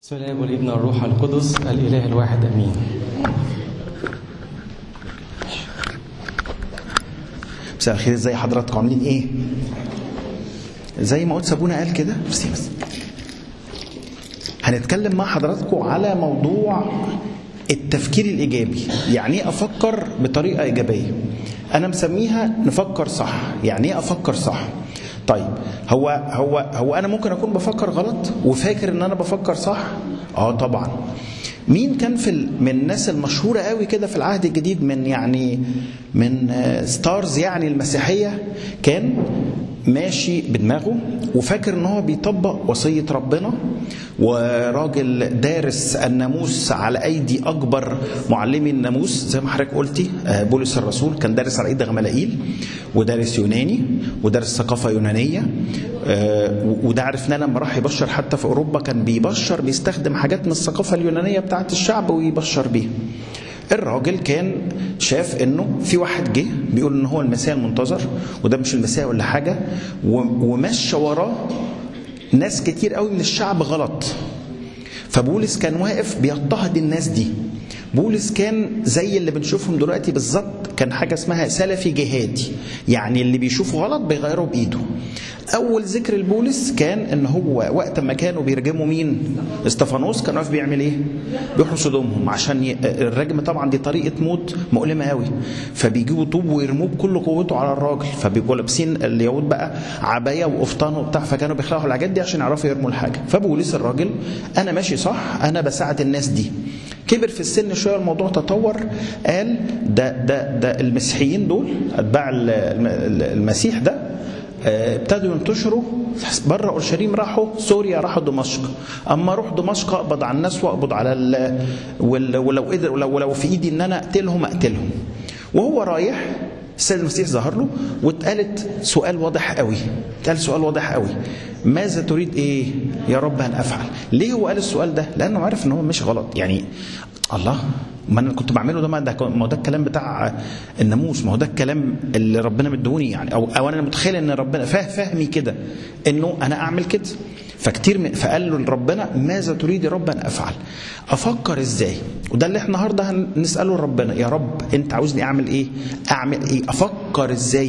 بسم الله والابن والروح القدس الاله الواحد امين مساء الخير ازي حضراتكم عاملين ايه زي ما قلت سابونا قال كده بس بس هنتكلم مع حضراتكم على موضوع التفكير الايجابي يعني ايه افكر بطريقه ايجابيه انا مسميها نفكر صح يعني ايه افكر صح طيب هو هو هو انا ممكن اكون بفكر غلط وفاكر ان انا بفكر صح اه طبعا مين كان في ال- من الناس المشهوره قوي كده في العهد الجديد من يعني من آه، ستارز يعني المسيحيه كان ماشي بدماغه وفاكر ان هو بيطبق وصيه ربنا وراجل دارس الناموس على ايدي اكبر معلمي الناموس زي ما حضرتك قلتي آه، بولس الرسول كان دارس على ايد غملائيل ودارس يوناني ودارس ثقافه يونانيه آه، وده عرفناه لما راح يبشر حتى في اوروبا كان بيبشر بيستخدم حاجات من الثقافه اليونانيه بتاعت الشعب ويبشر بيها الراجل كان شاف انه في واحد جه بيقول ان هو المسيح المنتظر وده مش المسيح ولا حاجه و- ومشى وراه ناس كتير قوي من الشعب غلط فبولس كان واقف بيضطهد الناس دي بولس كان زي اللي بنشوفهم دلوقتي بالظبط كان حاجه اسمها سلفي جهادي يعني اللي بيشوفه غلط بيغيره بايده اول ذكر لبولس كان ان هو وقت ما كانوا بيرجموا مين استفانوس كان واقف بيعمل ايه بيحرس هدومهم عشان ي... الرجم طبعا دي طريقه موت مؤلمه قوي فبيجيبوا طوب ويرموه بكل قوته على الراجل فبيبقوا لابسين اليهود بقى عبايه وقفطان وبتاع فكانوا بيخلعوا الحاجات دي عشان يعرفوا يرموا الحاجه فبولس الراجل انا ماشي صح انا بساعد الناس دي كبر في السن شويه الموضوع تطور قال ده ده ده المسيحيين دول اتباع ال- الم- المسيح ده آه، ابتدوا ينتشروا بره اورشليم راحوا سوريا راحوا دمشق اما اروح دمشق اقبض على الناس واقبض على ال... وال- ولو قدر ولو, ولو في ايدي ان انا اقتلهم اقتلهم وهو رايح السيد المسيح ظهر له واتقالت سؤال واضح قوي اتقال سؤال واضح قوي ماذا تريد ايه يا رب ان افعل ليه هو قال السؤال ده لانه عارف ان هو مش غلط يعني الله ما انا كنت بعمله ده ما ده ما هو ده الكلام بتاع الناموس ما هو ده الكلام اللي ربنا مدوني يعني او او انا متخيل ان ربنا فاه فهمي كده انه انا اعمل كده فكتير من فقال له لربنا ماذا تريد يا رب ان افعل افكر ازاي وده اللي احنا النهارده هنساله لربنا يا رب انت عاوزني اعمل ايه اعمل ايه افكر ازاي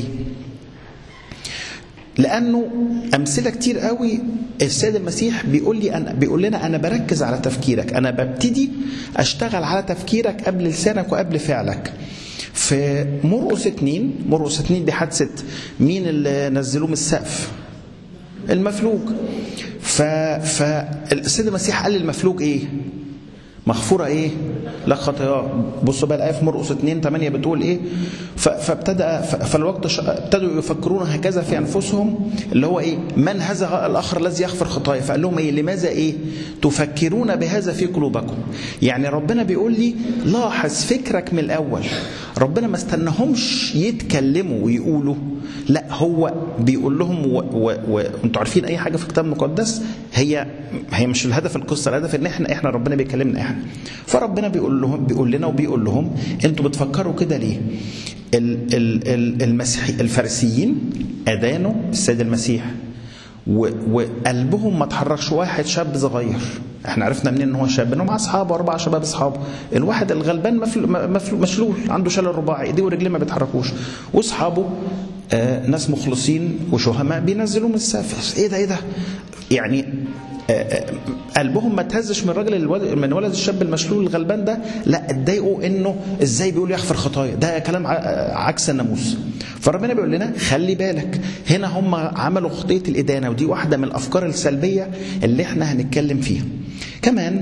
لانه امثله كتير قوي السيد المسيح بيقول لي انا بيقول لنا انا بركز على تفكيرك انا ببتدي اشتغل على تفكيرك قبل لسانك وقبل فعلك في مرقس اتنين مرقس اتنين دي حادثه مين اللي نزلوه من السقف المفلوج ف فالسيد المسيح قال للمفلوج ايه مغفورة ايه؟ لا خطاياه بصوا بقى الآية في مرقس 2 8 بتقول ايه؟ ف- فابتدأ ف- فالوقت ش- ابتدوا يفكرون هكذا في أنفسهم اللي هو ايه؟ من هذا الآخر الذي يغفر خطايا؟ فقال لهم ايه؟ لماذا ايه؟ تفكرون بهذا في قلوبكم. يعني ربنا بيقول لي لاحظ فكرك من الأول. ربنا ما استناهمش يتكلموا ويقولوا لا هو بيقول لهم وانتوا عارفين اي حاجه في الكتاب المقدس هي هي مش الهدف القصه الهدف ان احنا احنا ربنا بيكلمنا احنا فربنا بيقول لهم بيقول لنا وبيقول لهم انتوا بتفكروا كده ليه ال- ال- ال- المسيحي الفارسيين ادانوا السيد المسيح و- وقلبهم ما اتحركش واحد شاب صغير احنا عرفنا منين ان هو شاب انه مع اصحابه اربع شباب اصحابه الواحد الغلبان مفل... مفل... مشلول عنده شلل رباعي ايديه ورجليه ما بيتحركوش واصحابه آه ناس مخلصين وشهماء بينزلوه من السقف ايه ده ايه ده يعني آه، آه، قلبهم ما تهزش من الراجل الولد من ولد الشاب المشلول الغلبان ده لا اتضايقوا انه ازاي بيقول يغفر خطايا ده كلام ع- عكس الناموس فربنا بيقول لنا خلي بالك هنا هم عملوا خطيه الادانه ودي واحده من الافكار السلبيه اللي احنا هنتكلم فيها كمان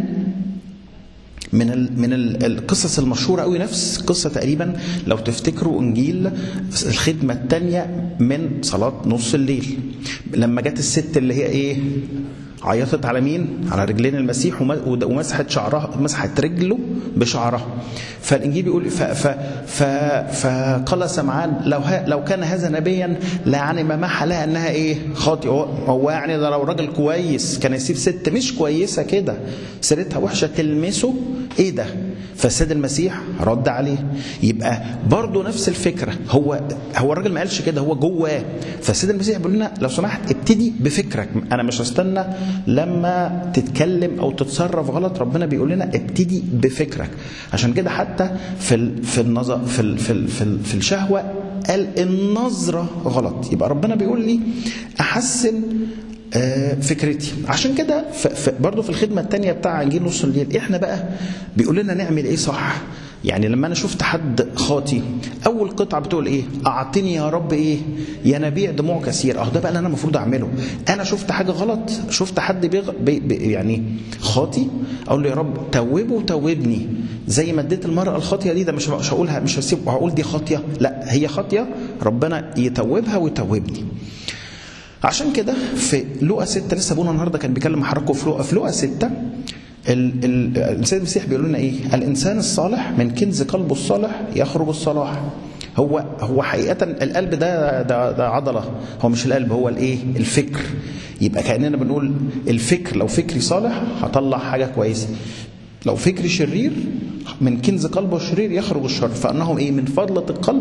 من ال من ال القصص المشهوره قوي نفس قصه تقريبا لو تفتكروا انجيل الخدمه الثانيه من صلاه نص الليل لما جت الست اللي هي ايه عيطت على مين؟ على رجلين المسيح وم- ود- ومسحت شعرها مسحت رجله بشعرها. فالانجيل بيقول ف ف ف فقال سمعان لو ها لو كان هذا نبيا لعلم ما حالها انها ايه؟ خاطئ هو, هو يعني ده لو راجل كويس كان يسيب ست مش كويسه كده سيرتها وحشه تلمسه ايه ده؟ فالسيد المسيح رد عليه يبقى برضه نفس الفكره هو هو الراجل ما قالش كده هو جواه فالسيد المسيح بيقول لنا لو سمحت ابتدي بفكرك انا مش هستنى لما تتكلم او تتصرف غلط ربنا بيقول لنا ابتدي بفكرك عشان كده حتى في ال في النظر في ال في ال في, ال في الشهوه قال النظره غلط يبقى ربنا بيقول لي احسن آه، فكرتي عشان كده ف- ف- برضه في الخدمه الثانيه بتاع انجيل نص الليل احنا بقى بيقول لنا نعمل ايه صح يعني لما انا شفت حد خاطي اول قطعه بتقول ايه اعطني يا رب ايه ينابيع دموع كثير اه ده بقى اللي انا المفروض اعمله انا شفت حاجه غلط شفت حد بيغ... بي... بي... يعني خاطي اقول له يا رب توبه وتوبني زي ما اديت المراه الخاطيه دي ده مش مش هقولها مش هسيب هقول دي خاطيه لا هي خاطيه ربنا يتوبها ويتوبني عشان كده في لقا 6 لسه ابونا النهارده كان بيكلم حضراتكم في لقا في لقا 6 ال- ال- السيد المسيح بيقول لنا ايه؟ الانسان الصالح من كنز قلبه الصالح يخرج الصلاح. هو هو حقيقة القلب ده ده ده عضلة هو مش القلب هو الايه؟ الفكر. يبقى كأننا بنقول الفكر لو فكري صالح هطلع حاجة كويسة. لو فكري شرير من كنز قلبه الشرير يخرج الشر فانه ايه؟ من فضلة القلب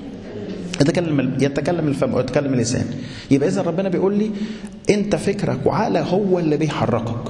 يتكلم يتكلم الفم ويتكلم اللسان يبقى اذا ربنا بيقول لي انت فكرك وعقلك هو اللي بيحركك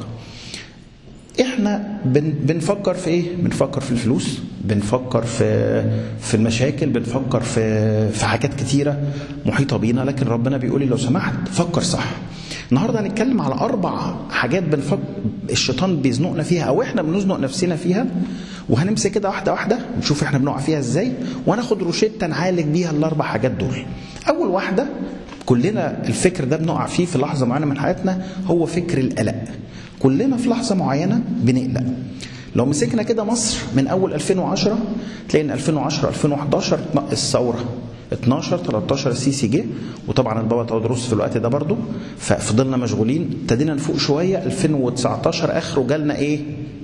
احنا بن بنفكر في ايه بنفكر في الفلوس بنفكر في في المشاكل بنفكر في في حاجات كتيره محيطه بينا لكن ربنا بيقول لي لو سمحت فكر صح النهارده هنتكلم على اربع حاجات بنفكر الشيطان بيزنقنا فيها او احنا بنزنق نفسنا فيها وهنمسك كده واحده واحده نشوف احنا بنقع فيها ازاي وناخد روشته نعالج بيها الاربع حاجات دول اول واحده كلنا الفكر ده بنقع فيه في لحظه معينه من حياتنا هو فكر القلق كلنا في لحظه معينه بنقلق لو مسكنا كده مصر من اول 2010 تلاقي ان 2010 2011 الثوره 12 13 السيسي جه وطبعا البابا تودروس في الوقت ده برضه ففضلنا مشغولين ابتدينا نفوق شويه 2019 اخره جالنا ايه؟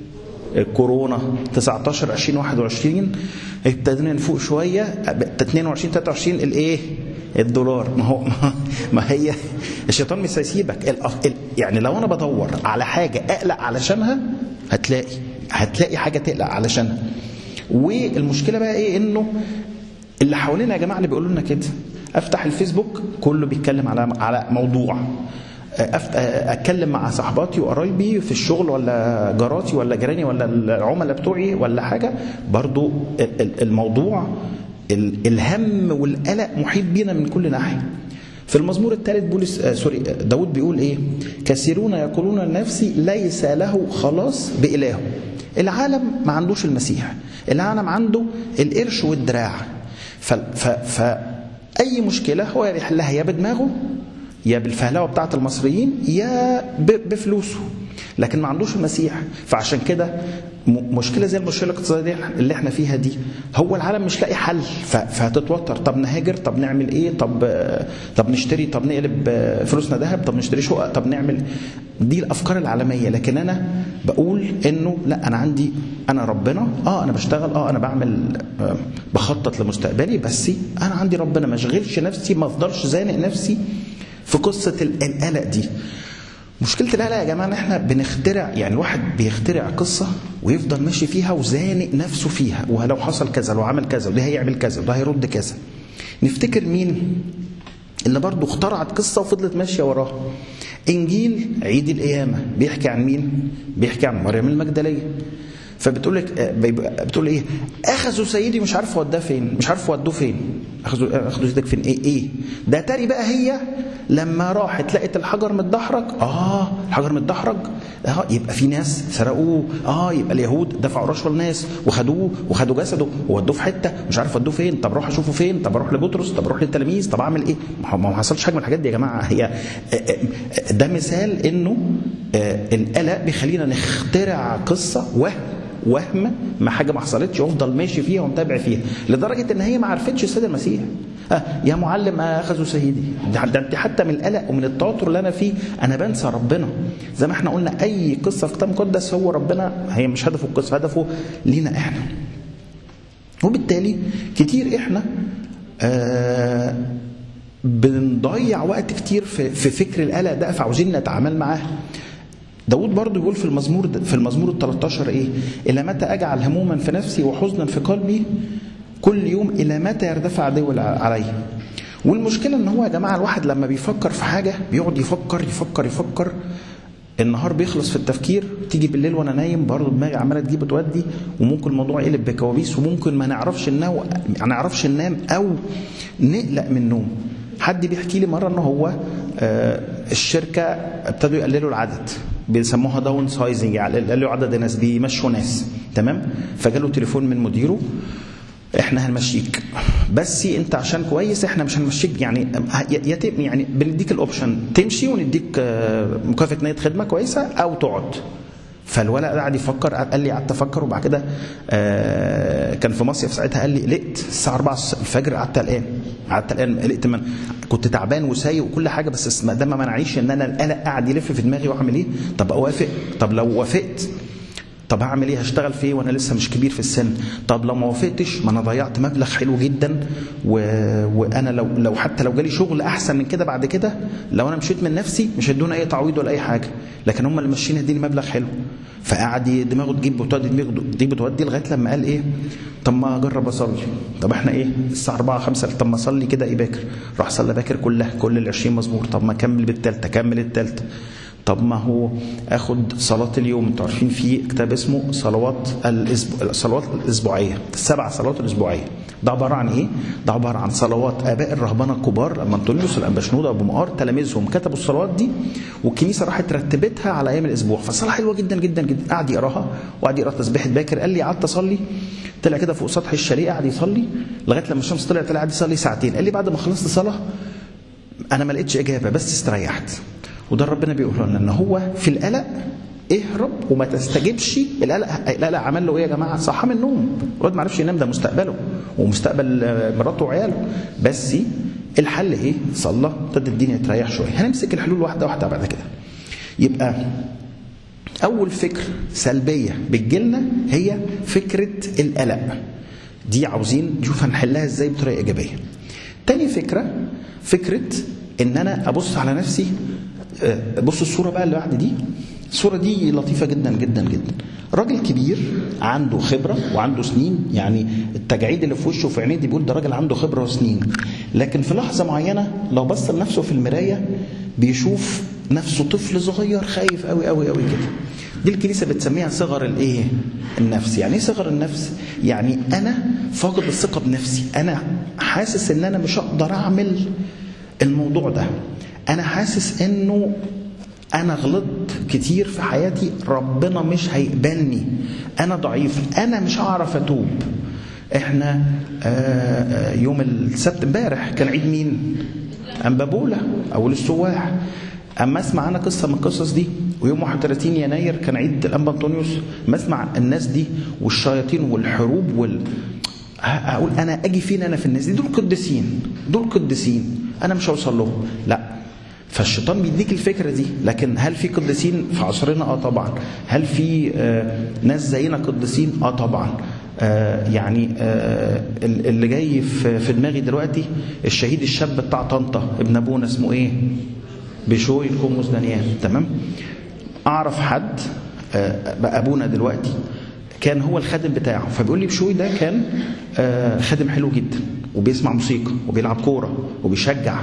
كورونا 19 2021 ابتدينا نفوق شويه 22 23 الايه؟ الدولار ما هو ما هي الشيطان مش هيسيبك الأف- ال- يعني لو انا بدور على حاجه اقلق علشانها هتلاقي هتلاقي حاجه تقلق علشانها والمشكله بقى ايه انه اللي حوالينا يا جماعه اللي بيقولوا لنا كده افتح الفيسبوك كله بيتكلم على على موضوع أفت... اتكلم مع صحباتي وقرايبي في الشغل ولا جاراتي ولا جيراني ولا العملاء بتوعي ولا حاجه برضو ال- ال- الموضوع ال- الهم والقلق محيط بينا من كل ناحيه في المزمور الثالث بولس آه سوري آه، داود بيقول ايه كثيرون يقولون لنفسي ليس له خلاص بإلهه العالم ما عندوش المسيح العالم عنده القرش والدراع ف... ف... ف... اي مشكله هو يحلها يا بدماغه يا بالفهلوه بتاعت المصريين يا ب- بفلوسه لكن ما عندوش المسيح فعشان كده م- مشكله زي المشكله الاقتصاديه اللي احنا فيها دي هو العالم مش لاقي حل ف- فهتتوتر طب نهاجر طب نعمل ايه طب آه، طب نشتري طب نقلب آه، فلوسنا ذهب طب نشتري شقق طب نعمل دي الافكار العالميه لكن انا بقول انه لا انا عندي انا ربنا اه انا بشتغل اه انا بعمل آه بخطط لمستقبلي بس انا عندي ربنا ما اشغلش نفسي ما افضلش زانق نفسي في قصه ال- القلق دي مشكله القلق يا جماعه ان احنا بنخترع يعني الواحد بيخترع قصه ويفضل ماشي فيها وزانق نفسه فيها ولو حصل كذا لو عمل كذا وده هيعمل كذا وده هيرد كذا نفتكر مين اللي برضه اخترعت قصه وفضلت ماشيه وراها انجيل عيد القيامه بيحكي عن مين بيحكي عن مريم المجدليه فبتقول لك آه، بيبقى- بتقول ايه اخذوا سيدي مش عارف وداه فين مش عارف ودوه فين اخذوا اخذوا سيدك فين ايه ايه ده تاري بقى هي لما راحت لقت الحجر متدحرج اه الحجر متدحرج اه يبقى في ناس سرقوه اه يبقى اليهود دفعوا رشوه للناس وخدوه وخدوا جسده وودوه في حته مش عارف ودوه فين طب اروح اشوفه فين طب اروح لبطرس طب اروح للتلاميذ طب اعمل ايه ما هو- ما هو حصلش حاجه من الحاجات دي يا جماعه هي آه، آه، ده مثال انه آه، القلق بيخلينا نخترع قصه وهم وهم ما حاجه ما حصلتش وافضل ماشي فيها ومتابع فيها لدرجه ان هي ما عرفتش السيد المسيح آه يا معلم آه، اخذوا سيدي ده ده انت حتى من القلق ومن التوتر اللي انا فيه انا بنسى ربنا زي ما احنا قلنا اي قصه في كتاب مقدس هو ربنا هي مش هدفه القصه هدفه لينا احنا وبالتالي كتير احنا آه بنضيع وقت كتير في, في فكر القلق ده فعاوزين نتعامل معاه داود برضو بيقول في المزمور في المزمور ال 13 ايه؟ الى متى اجعل هموما في نفسي وحزنا في قلبي كل يوم الى متى يرتفع عدو علي؟ والمشكله ان هو يا جماعه الواحد لما بيفكر في حاجه بيقعد يفكر يفكر يفكر النهار بيخلص في التفكير تيجي بالليل وانا نايم برضه دماغي عماله تجيب وتودي وممكن الموضوع يقلب بكوابيس وممكن ما نعرفش ننام ما نعرفش ننام او نقلق من النوم حد بيحكي لي مره ان هو آه، الشركه ابتدوا يقللوا العدد بيسموها داون سايزنج يعني يقللوا عدد الناس بيمشوا ناس تمام فجاله تليفون من مديره احنا هنمشيك بس انت عشان كويس احنا مش هنمشيك يعني يتم يعني بنديك الاوبشن تمشي ونديك آه، مكافاه نيه خدمه كويسه او تقعد فالولد قعد يفكر قال لي قعدت افكر وبعد كده آه، كان في مصيف ساعتها قال لي قلقت الساعه 4 الفجر قعدت قلقان قعدت قلقان قلقت من كنت تعبان وسايق وكل حاجه بس اسم- ده ما منعنيش ان انا القلق قاعد يلف في دماغي واعمل ايه طب اوافق طب لو وافقت طب هعمل ايه هشتغل في ايه وانا لسه مش كبير في السن طب لو ما وافقتش ما انا ضيعت مبلغ حلو جدا و... وانا لو لو حتى لو جالي شغل احسن من كده بعد كده لو انا مشيت من نفسي مش هيدونا اي تعويض ولا اي حاجه لكن هم اللي ماشيين يديني مبلغ حلو فقعد ي- دماغه تجيب وتودي دماغه تجيب وتودي لغايه لما قال ايه طب ما اجرب اصلي طب احنا ايه الساعه 4 5 طب ما اصلي كده ايه باكر راح صلى باكر كلها كل ال 20 مزمور طب ما اكمل بالثالثه كمل الثالثه طب ما هو اخد صلاة اليوم انتوا عارفين في كتاب اسمه صلوات الاسبوع الصلوات الاسبوعية السبع صلوات الاسبوعية ده عبارة عن ايه؟ ده عبارة عن صلوات اباء الرهبنة الكبار اما انطونيوس الانبا شنودة ابو مقار تلاميذهم كتبوا الصلوات دي والكنيسة راحت رتبتها على ايام الاسبوع فالصلاة حلوة جدا جدا جدا قعد يقراها وقعد يقرا تسبيحة باكر قال لي قعدت اصلي طلع كده فوق سطح الشاليه قعد يصلي لغايه لما الشمس طلعت طلع قعد يصلي ساعتين قال لي بعد ما خلصت صلاه انا ما لقيتش اجابه بس استريحت وده ربنا بيقول لنا ان هو في القلق اهرب وما تستجبش القلق القلق عمل له ايه يا جماعه صحى من النوم الواد ما عرفش ينام ده مستقبله ومستقبل آه، مراته وعياله بس الحل ايه صلى ابتدى الدنيا تريح شويه هنمسك الحلول واحده واحده بعد كده يبقى اول فكر سلبيه بتجيلنا هي فكره القلق دي عاوزين نشوف هنحلها ازاي بطريقه ايجابيه تاني فكره فكره ان انا ابص على نفسي آه، بص الصوره بقى اللي بعد دي الصوره دي لطيفه جدا جدا جدا راجل كبير عنده خبره وعنده سنين يعني التجعيد اللي في وشه وفي عينيه دي بيقول ده راجل عنده خبره وسنين لكن في لحظه معينه لو بص لنفسه في المرايه بيشوف نفسه طفل صغير خايف قوي قوي قوي كده دي الكنيسه بتسميها صغر الايه النفس يعني ايه صغر النفس يعني انا فاقد الثقه بنفسي انا حاسس ان انا مش هقدر اعمل الموضوع ده انا حاسس انه انا غلطت كتير في حياتي ربنا مش هيقبلني انا ضعيف انا مش هعرف اتوب احنا آه، آه، يوم السبت امبارح كان عيد مين امبابولا اول السواح اما اسمع انا قصه من القصص دي ويوم 31 يناير كان عيد الانبا انطونيوس ما اسمع الناس دي والشياطين والحروب وال هقول انا اجي فين انا في الناس دي دول قديسين دول قديسين انا مش هوصل لهم لا فالشيطان بيديك الفكره دي لكن هل في قديسين في عصرنا اه طبعا هل في آه ناس زينا قديسين اه طبعا آه يعني آه اللي جاي في في دماغي دلوقتي الشهيد الشاب بتاع طنطا ابن ابونا اسمه ايه بشوي الكوموس دانيال تمام اعرف حد آه بقى ابونا دلوقتي كان هو الخادم بتاعه فبيقول لي بشوي ده كان آه خادم حلو جدا وبيسمع موسيقى وبيلعب كوره وبيشجع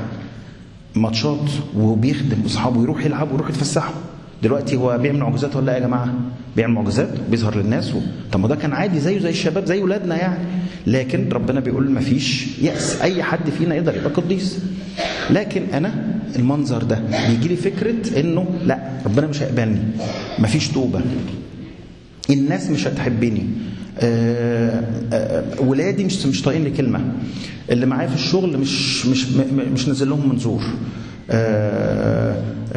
ماتشات وبيخدم اصحابه يروح يلعب ويروح يتفسحوا دلوقتي هو بيعمل معجزات ولا لا يا جماعه بيعمل معجزات وبيظهر للناس و... طب ما ده كان عادي زيه زي الشباب زي ولادنا يعني لكن ربنا بيقول ما فيش يأس اي حد فينا يقدر يبقى قديس لكن انا المنظر ده بيجي لي فكره انه لا ربنا مش هيقبلني مفيش توبه الناس مش هتحبني آه آه ولادي مش مش طايقين لي كلمه اللي معايا في الشغل مش مش مش نازل لهم منظور آه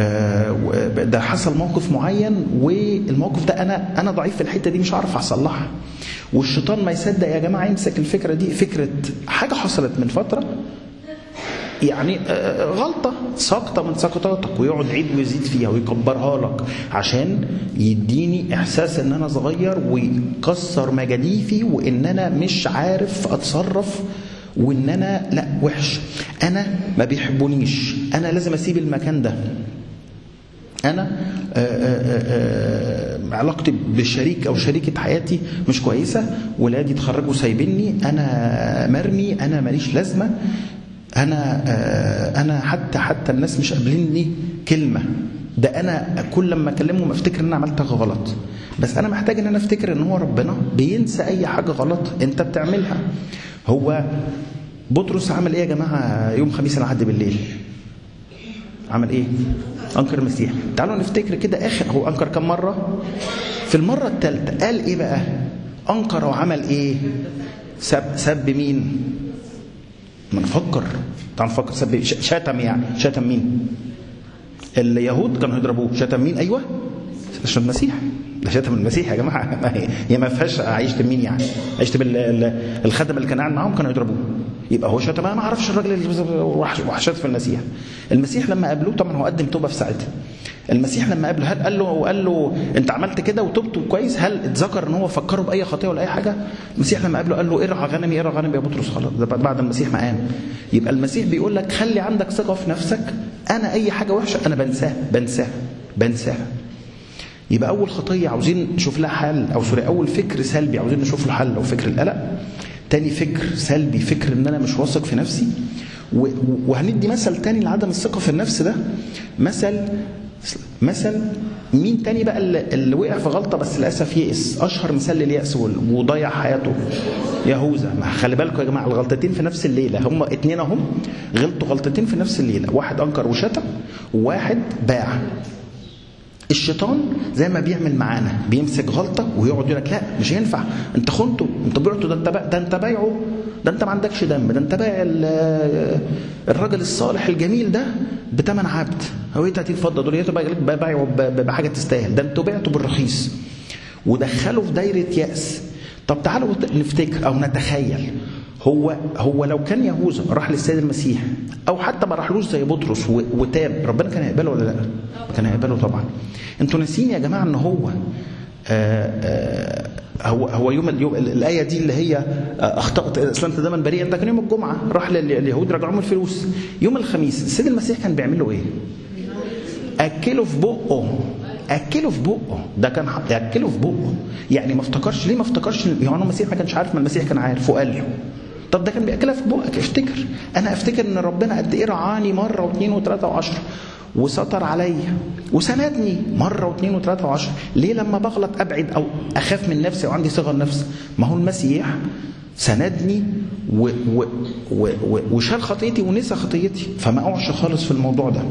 ده حصل موقف معين والموقف ده انا انا ضعيف في الحته دي مش هعرف اصلحها والشيطان ما يصدق يا جماعه يمسك الفكره دي فكره حاجه حصلت من فتره يعني غلطة سقطة من سقطاتك ويقعد يعيد ويزيد فيها ويكبرها لك عشان يديني إحساس إن أنا صغير ويكسر مجاديفي وإن أنا مش عارف أتصرف وإن أنا لا وحش أنا ما بيحبونيش أنا لازم أسيب المكان ده أنا آآ آآ علاقتي بشريك أو شريكة حياتي مش كويسة ولادي اتخرجوا سايبيني أنا مرمي أنا ماليش لازمة انا انا حتى حتى الناس مش قابليني كلمه ده انا كل لما اكلمهم افتكر ان انا عملت حاجه غلط بس انا محتاج ان انا افتكر ان هو ربنا بينسى اي حاجه غلط انت بتعملها هو بطرس عمل ايه يا جماعه يوم خميس العهد بالليل عمل ايه انكر المسيح تعالوا نفتكر كده اخر هو انكر كم مره في المره الثالثه قال ايه بقى انكر وعمل ايه سب سب مين ما نفكر تعال نفكر سب شتم يعني شتم مين اليهود كانوا يضربوه شتم مين ايوه شتم المسيح ده شتم المسيح يا جماعه ما هي هي ما فيهاش هيشتم مين يعني هيشتم الخدم اللي كان قاعد معاهم كانوا يضربوه يبقى هو شتم انا ما اعرفش الراجل اللي راح شتم في المسيح المسيح لما قابلوه طبعا هو قدم توبه في ساعتها المسيح لما قابله هل قال له وقال له انت عملت كده وتبت كويس هل اتذكر ان هو فكره باي خطيه ولا اي حاجه المسيح لما قابله قال له ارعى غنمي ارعى غنمي يا بطرس خلاص ده بعد المسيح ما قام يبقى المسيح بيقول لك خلي عندك ثقه في نفسك انا اي حاجه وحشه انا بنساها بنساها بنساها يبقى اول خطيه عاوزين نشوف لها حل او سوري اول فكر سلبي عاوزين نشوف له حل او فكر القلق تاني فكر سلبي فكر ان انا مش واثق في نفسي وهندي مثل تاني لعدم الثقه في النفس ده مثل مثل مين تاني بقى اللي وقع في غلطه بس للاسف يئس اشهر مثال للياس وضيع حياته يهوذا ما خلي بالكم يا جماعه الغلطتين في نفس الليله هم اتنين اهم غلطوا غلطتين في نفس الليله واحد انكر وشتم وواحد باع الشيطان زي ما بيعمل معانا بيمسك غلطه ويقعد يقول لك لا مش هينفع انت خنته انت بعته ده انت ده انت بايعه ده انت ما عندكش دم ده انت بايع الراجل الصالح الجميل ده بثمن عبد هو ايه 30 فضه دول بايعه بحاجه تستاهل ده انتوا بعتوا بالرخيص ودخلوا في دايره ياس طب تعالوا نفتكر او نتخيل هو هو لو كان يهوذا راح للسيد المسيح او حتى ما راحلوش زي بطرس وتاب ربنا كان هيقبله ولا لا؟ كان هيقبله طبعا. انتوا ناسيين يا جماعه ان هو آآ آآ هو هو يوم اليوم الايه دي اللي هي اخطات اسلمت دما بريئا ده كان يوم الجمعه راح لليهود رجعوا الفلوس يوم الخميس السيد المسيح كان بيعمل له ايه؟ اكله في بقه اكله في بقه ده كان اكله في بقه يعني ما افتكرش ليه ما افتكرش يوحنا المسيح ما كانش عارف ما المسيح كان عارف وقال له طب ده كان بياكلها في بقك افتكر انا افتكر ان ربنا قد ايه رعاني مره واثنين وثلاثه وعشره وستر عليا وسندني مره واثنين وثلاثه وعشره ليه لما بغلط ابعد او اخاف من نفسي او عندي صغر نفس ما هو المسيح سندني و و و و وشال خطيتي ونسى خطيتي فما اقعش خالص في الموضوع ده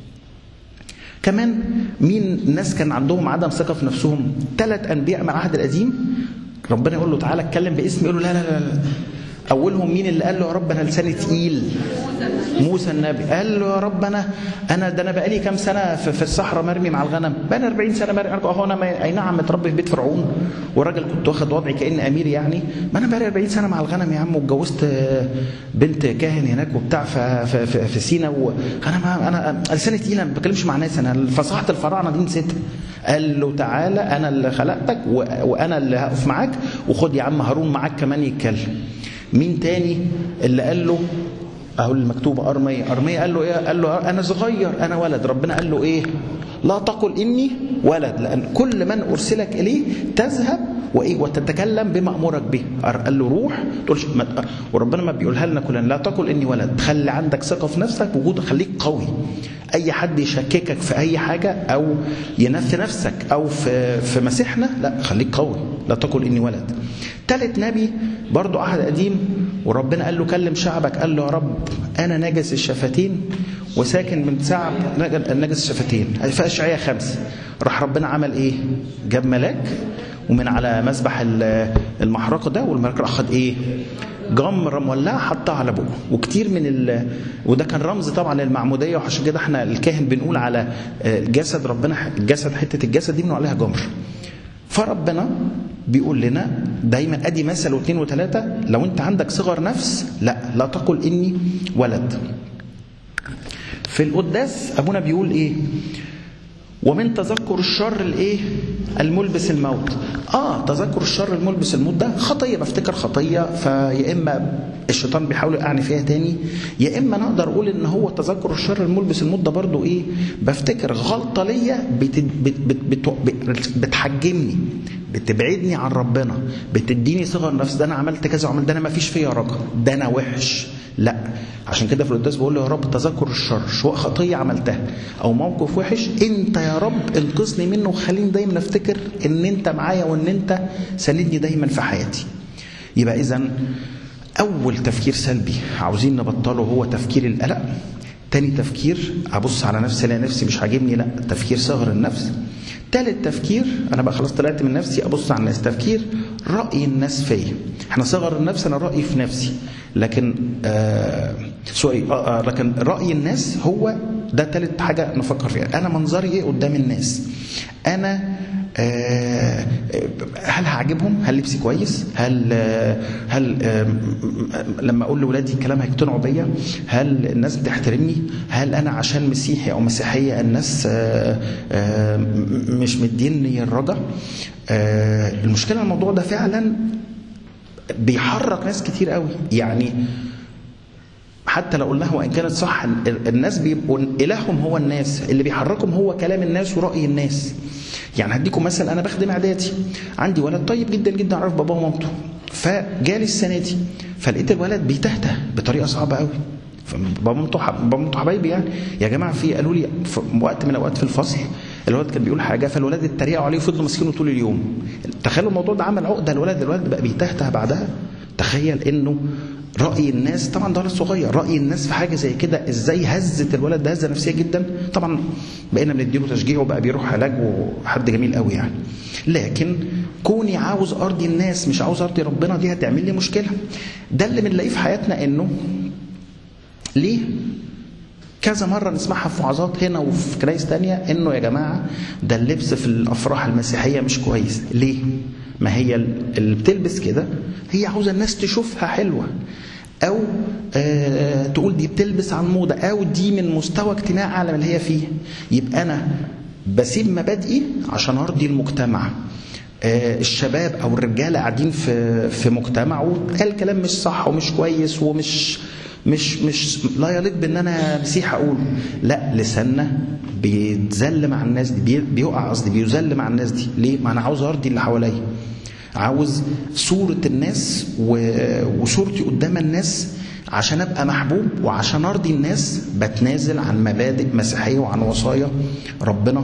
كمان مين ناس كان عندهم عدم ثقه في نفسهم ثلاث انبياء من العهد القديم ربنا يقول له تعالى اتكلم باسمي يقول له لا لا لا, لا. اولهم مين اللي قال له يا رب انا لساني تقيل موسى النبي قال له يا رب انا انا ده انا بقالي كام سنه في, في الصحراء مرمي مع الغنم بقالي 40 سنه مرمي اهو انا اي نعم متربي في بيت فرعون وراجل كنت واخد وضعي كاني امير يعني ما انا بقالي 40 سنه مع الغنم يا عم واتجوزت بنت كاهن هناك وبتاع في, في, في, في سينا وانا ما انا لساني تقيل ما بتكلمش مع ناس انا فصاحه الفراعنه دي نسيتها قال له تعالى انا اللي خلقتك وانا اللي هقف معاك وخد يا عم هارون معاك كمان يتكلم مين تاني اللي قال له اهو المكتوبه ارميه ارميه قال له ايه قال له انا صغير انا ولد ربنا قال له ايه لا تقل اني ولد لان كل من ارسلك اليه تذهب وايه وتتكلم بما امرك به قال له روح تقولش وربنا ما بيقولها لنا كلنا لا تقل اني ولد خلي عندك ثقه في نفسك وجودك خليك قوي اي حد يشككك في اي حاجه او ينفي نفسك او في في مسيحنا لا خليك قوي لا تقل اني ولد ثالث نبي برضو عهد قديم وربنا قال له كلم شعبك قال له يا رب انا نجس الشفتين وساكن من شعب نجس الشفتين في اشعياء خمسه راح ربنا عمل ايه جاب ملاك ومن على مسبح المحرقه ده والملاك راح خد ايه جمره مولعه حطها على بقه وكتير من ال... وده كان رمز طبعا للمعموديه وعشان كده احنا الكاهن بنقول على الجسد ربنا الجسد حته الجسد دي بنقول عليها جمر فربنا بيقول لنا دايما ادي مثل واثنين وثلاثه لو انت عندك صغر نفس لا لا تقل اني ولد في القداس ابونا بيقول ايه ومن تذكر الشر الايه الملبس الموت اه تذكر الشر الملبس الموت ده خطيه بفتكر خطيه فيا اما الشيطان بيحاول يقعني فيها تاني يا اما انا اقدر اقول ان هو تذكر الشر الملبس الموت ده برضو ايه بفتكر غلطه ليا بت بت بت بت بت بتحجمني بتبعدني عن ربنا بتديني صغر نفس ده انا عملت كذا وعملت ده انا ما فيش فيا رجا ده انا وحش لا عشان كده في القداس بقول له يا رب تذكر الشر سواء خطيه عملتها او موقف وحش انت يا رب انقذني منه وخليني دايما افتكر ان انت معايا وان انت ساندني دايما في حياتي يبقى اذا اول تفكير سلبي عاوزين نبطله هو تفكير القلق تاني تفكير ابص على نفسي الاقي نفسي مش عاجبني لا تفكير صغر النفس تالت تفكير انا بقى خلاص طلعت من نفسي ابص على الناس تفكير راي الناس فيا احنا صغر النفس انا رايي في نفسي لكن آه سوري آه آه لكن راي الناس هو ده تالت حاجه نفكر فيها انا منظري ايه قدام الناس انا آه هل هعجبهم هل لبسي كويس هل آه هل آه لما اقول لاولادي الكلام هيقتنعوا بيا هل الناس بتحترمني هل انا عشان مسيحي او مسيحيه الناس مش مديني الرجا المشكله الموضوع ده فعلا بيحرك ناس كتير قوي يعني حتى لو قلناها وان كانت صح الناس بيبقوا الههم هو الناس اللي بيحركهم هو كلام الناس وراي الناس يعني هديكم مثل انا بخدم اعدادي عندي ولد طيب جدا جدا عارف باباه ومامته فجالي السنه دي فلقيت الولد بيتهته بطريقه صعبه قوي بابا مامته حبايبي يعني يا جماعه في قالوا لي في وقت من الاوقات في الفصل الولد كان بيقول حاجه فالولاد اتريقوا عليه وفضلوا ماسكينه طول اليوم تخيلوا الموضوع ده عمل عقده الولد الولد بقى بيتهته بعدها تخيل انه راي الناس طبعا ده ولد صغير راي الناس في حاجه زي كده ازاي هزت الولد ده هزه نفسيه جدا طبعا بقينا بنديله تشجيع وبقى بيروح علاج وحد جميل قوي يعني لكن كوني عاوز ارضي الناس مش عاوز ارضي ربنا دي هتعمل لي مشكله ده اللي بنلاقيه في حياتنا انه ليه كذا مرة نسمعها في وعظات هنا وفي كنايس تانية انه يا جماعة ده اللبس في الافراح المسيحية مش كويس ليه؟ ما هي اللي بتلبس كده هي عاوزة الناس تشوفها حلوة او آه تقول دي بتلبس عن موضة او دي من مستوى اجتماع اعلى من اللي هي فيه يبقى انا بسيب مبادئي عشان ارضي المجتمع آه الشباب او الرجاله قاعدين في في مجتمع وقال كلام مش صح ومش كويس ومش مش مش لا يليق بان انا مسيح اقوله لا لساننا بيتذل مع الناس دي بيقع قصدي بيذل مع الناس دي ليه ما انا عاوز ارضي اللي حواليا عاوز صورة الناس وصورتي قدام الناس عشان ابقى محبوب وعشان ارضي الناس بتنازل عن مبادئ مسيحيه وعن وصايا ربنا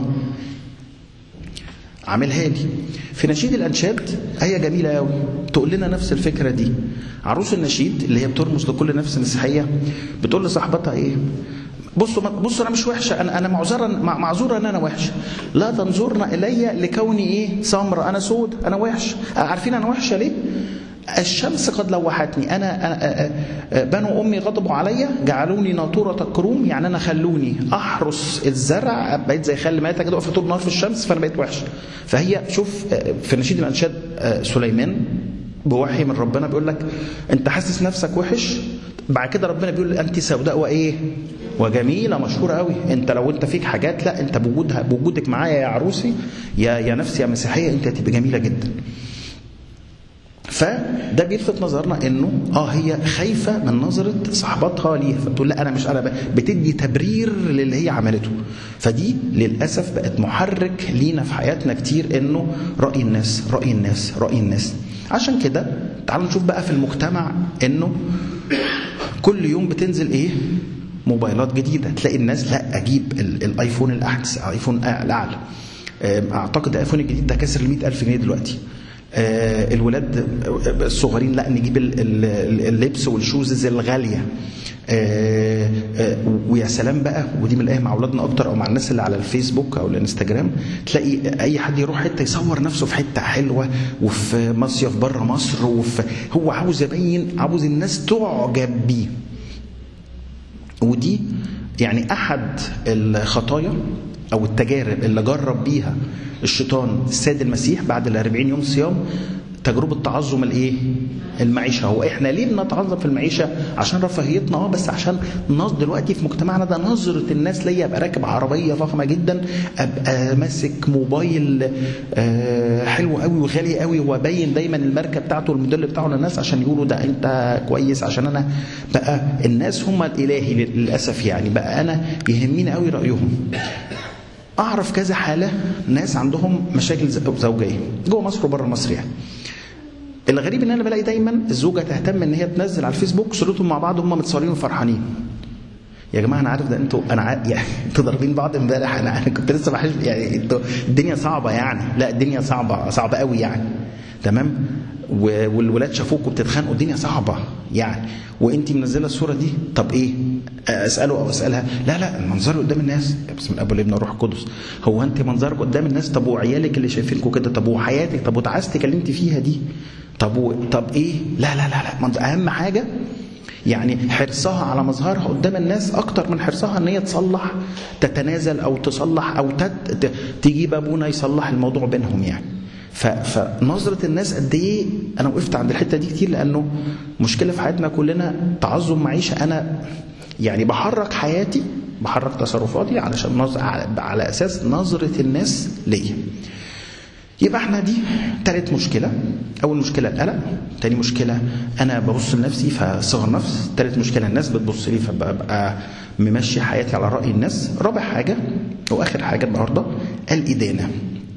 عاملها لي في نشيد الانشاد ايه جميله قوي تقول لنا نفس الفكره دي عروس النشيد اللي هي بترمز لكل نفس مسيحيه بتقول لصاحبتها ايه بصوا بصوا انا مش وحشه انا انا معذره معذوره ان انا وحشه لا تنظرن الي لكوني ايه سمر انا سود انا وحش عارفين انا وحشه ليه الشمس قد لوحتني انا بنو امي غضبوا عليا جعلوني ناطوره الكروم يعني انا خلوني احرس الزرع بقيت زي خل ميته كده واقف طول النهار في الشمس فانا بقيت وحش فهي شوف في نشيد الانشاد سليمان بوحي من ربنا بيقول لك انت حاسس نفسك وحش بعد كده ربنا بيقول انت سوداء وايه وجميله مشهوره قوي انت لو انت فيك حاجات لا انت بوجودها بوجودك معايا يا عروسي يا يا نفسي يا مسيحيه انت هتبقى جميله جدا فده بيلفت نظرنا انه اه هي خايفه من نظره صاحبتها ليها فبتقول لا انا مش انا بتدي تبرير للي هي عملته فدي للاسف بقت محرك لينا في حياتنا كتير انه راي الناس راي الناس راي الناس عشان كده تعالوا نشوف بقى في المجتمع انه كل يوم بتنزل ايه موبايلات جديده تلاقي الناس لا اجيب الايفون الاحدث الايفون الاعلى اعتقد الايفون الجديد ده كسر ال ألف جنيه دلوقتي آه الولاد الصغيرين لا نجيب اللبس والشوزز الغاليه آه آه ويا سلام بقى ودي من الايه مع اولادنا اكتر او مع الناس اللي على الفيسبوك او الانستجرام تلاقي اي حد يروح حته يصور نفسه في حته حلوه وفي مصيف بره مصر وفي هو عاوز يبين عاوز الناس تعجب بيه ودي يعني احد الخطايا او التجارب اللي جرب بيها الشيطان السيد المسيح بعد ال 40 يوم صيام تجربة تعظم الايه؟ المعيشة هو احنا ليه بنتعظم في المعيشة؟ عشان رفاهيتنا اه بس عشان نص دلوقتي في مجتمعنا ده نظرة الناس ليا ابقى راكب عربية فخمة جدا ابقى ماسك موبايل آه حلو قوي وغالي قوي وابين دايما الماركة بتاعته والموديل بتاعه للناس عشان يقولوا ده انت كويس عشان انا بقى الناس هم الالهي للاسف يعني بقى انا يهمني قوي رايهم اعرف كذا حاله ناس عندهم مشاكل زوجيه جوه مصر وبره مصر يعني الغريب ان انا بلاقي دايما الزوجه تهتم ان هي تنزل على الفيسبوك صورتهم مع بعض هم متصورين وفرحانين يا جماعه انا عارف ده انتوا انا ع... يعني انتوا ضاربين بعض امبارح انا انا كنت لسه بحش يعني انتوا الدنيا صعبه يعني لا الدنيا صعبه صعبه قوي يعني تمام والولاد شافوكوا بتتخانقوا الدنيا صعبه يعني وانت منزله الصوره دي طب ايه اساله او اسالها لا لا المنظر قدام الناس بسم الله والابن الروح القدس هو انت منظرك قدام الناس طب وعيالك اللي شايفينكوا كده طب وحياتك طب وتعاستك اللي انت فيها دي طب و... طب ايه لا لا لا لا منظر. اهم حاجه يعني حرصها على مظهرها قدام الناس اكتر من حرصها ان هي تصلح تتنازل او تصلح او تت... تجيب ابونا يصلح الموضوع بينهم يعني فنظرة الناس قد ايه انا وقفت عند الحتة دي كتير لانه مشكلة في حياتنا كلنا تعظم معيشة انا يعني بحرك حياتي بحرك تصرفاتي علشان نظر على اساس نظرة الناس ليا يبقى احنا دي تالت مشكلة أول مشكلة القلق تاني مشكلة أنا ببص لنفسي فصغر نفس تالت مشكلة الناس بتبص لي فببقى ممشي حياتي على رأي الناس رابع حاجة وآخر حاجة النهاردة الإدانة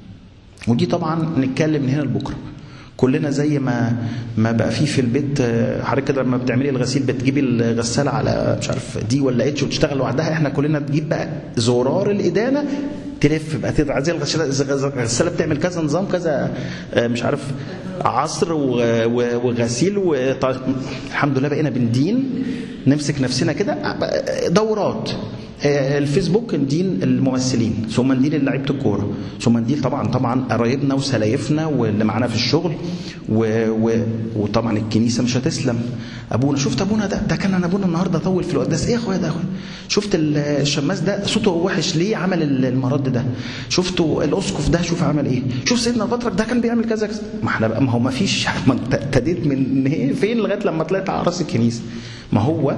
ودي طبعا نتكلم من هنا لبكره كلنا زي ما ما بقى في في البيت حضرتك كده لما بتعملي الغسيل بتجيبي الغساله على مش عارف دي ولا اتش وتشتغل لوحدها احنا كلنا تجيب بقى زرار الادانه تلف بقى تبقى زي الغساله بتعمل كذا نظام كذا مش عارف عصر وغسيل الحمد لله بقينا بندين نمسك نفسنا كده دورات الفيسبوك ندين الممثلين ثم ندين لعيبه الكوره ثم ندين طبعا طبعا قرايبنا وسلايفنا واللي معانا في الشغل و... و... وطبعا الكنيسه مش هتسلم ابونا شفت ابونا ده ده كان ابونا النهارده طول في القداس ايه يا اخويا ده يا اخويا شفت الشماس ده صوته وحش ليه عمل المرد ده شفتوا الاسقف ده شوف عمل ايه شوف سيدنا البطرك ده كان بيعمل كذا كذا ما احنا بقى ما هو ما فيش ما ابتديت من فين لغايه لما طلعت على راس الكنيسه ما هو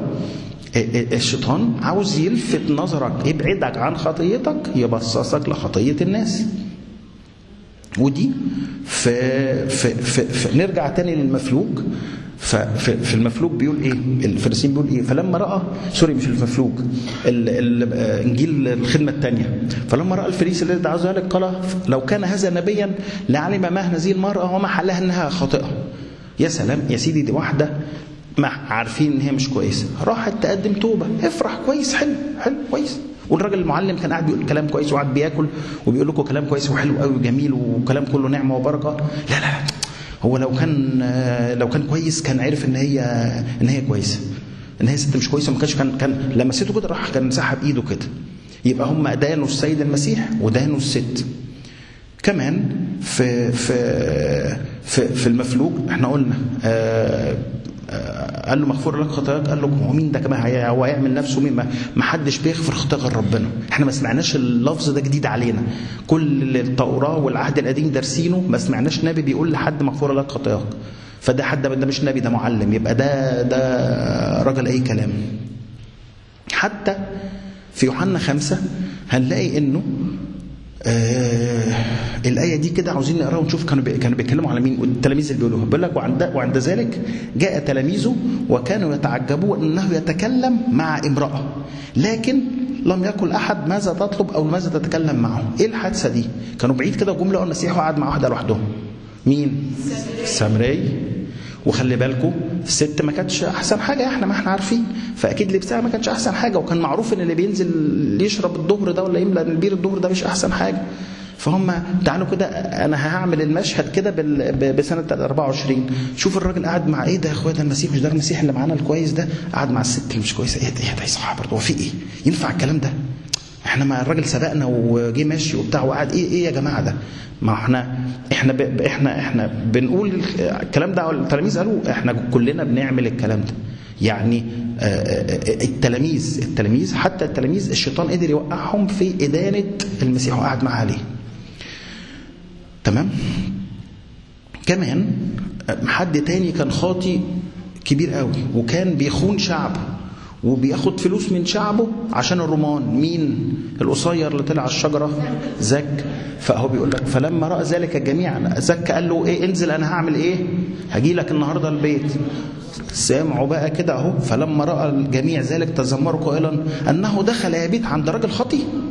الشيطان عاوز يلفت نظرك يبعدك عن خطيتك يبصصك لخطية الناس ودي في, في, في, في نرجع تاني للمفلوج ففي في المفلوج بيقول ايه الفريسيين بيقول ايه فلما راى سوري مش المفلوج انجيل الخدمه الثانيه فلما راى الفريسي الذي دعا ذلك قال لو كان هذا نبيا لعلم ما هذه المراه وما حلها انها خاطئه يا سلام يا سيدي دي واحده ما عارفين ان هي مش كويسه راحت تقدم توبه افرح كويس حلو حلو كويس والراجل المعلم كان قاعد بيقول كلام كويس وقاعد بياكل وبيقول لكم كلام كويس وحلو قوي وجميل وكلام كله نعمه وبركه لا لا هو لو كان لو كان كويس كان عرف ان هي ان هي كويسه ان هي ست مش كويسه ما كانش كان كان لمسته كده راح كان مسحها بايده كده يبقى هم دانوا السيد المسيح ودانوا الست كمان في في في, في المفلوج احنا قلنا آه قال له مغفور لك خطاياك قال له هو مين ده كمان هو هيعمل نفسه مين ما حدش بيغفر خطايا غير ربنا احنا ما سمعناش اللفظ ده جديد علينا كل التوراه والعهد القديم دارسينه ما سمعناش نبي بيقول لحد مغفور لك خطاياك فده حد ده مش نبي ده معلم يبقى ده ده راجل اي كلام حتى في يوحنا خمسة هنلاقي انه آه الآية دي كده عاوزين نقراها ونشوف كانوا بي كانوا بيتكلموا على مين التلاميذ اللي بيقولوها بيقول لك وعند وعند ذلك جاء تلاميذه وكانوا يتعجبون انه يتكلم مع امرأة لكن لم يقل احد ماذا تطلب او ماذا تتكلم معه ايه الحادثه دي كانوا بعيد كده وجم لقوا المسيح وقعد مع واحده لوحدهم مين السامري وخلي بالكم الست ما كانتش احسن حاجه احنا ما احنا عارفين فاكيد لبسها ما كانش احسن حاجه وكان معروف ان اللي بينزل يشرب الظهر ده ولا يملى البير الظهر ده مش احسن حاجه فهم تعالوا كده انا هعمل المشهد كده بسنه 24 شوف الراجل قاعد مع ايه ده يا اخويا ده المسيح مش ده المسيح اللي معانا الكويس ده قاعد مع الست اللي مش كويسه ايه ده ايه ده صح برضه هو في ايه ينفع الكلام ده احنا ما الراجل سبقنا وجه ماشي وبتاع وقعد ايه ايه يا جماعه ده ما احنا احنا ب... احنا احنا بنقول الكلام ده التلاميذ قالوا احنا كلنا بنعمل الكلام ده يعني التلاميذ التلاميذ حتى التلاميذ الشيطان قدر يوقعهم في إدانة المسيح وقعد معاه عليه تمام كمان حد تاني كان خاطي كبير قوي وكان بيخون شعبه وبياخد فلوس من شعبه عشان الرومان مين القصير اللي طلع على الشجره زك فهو بيقول لك فلما راى ذلك الجميع زك قال له ايه انزل انا هعمل ايه هجي لك النهارده البيت سامعوا بقى كده اهو فلما راى الجميع ذلك تذمروا قائلا انه دخل يبيت عند راجل خطي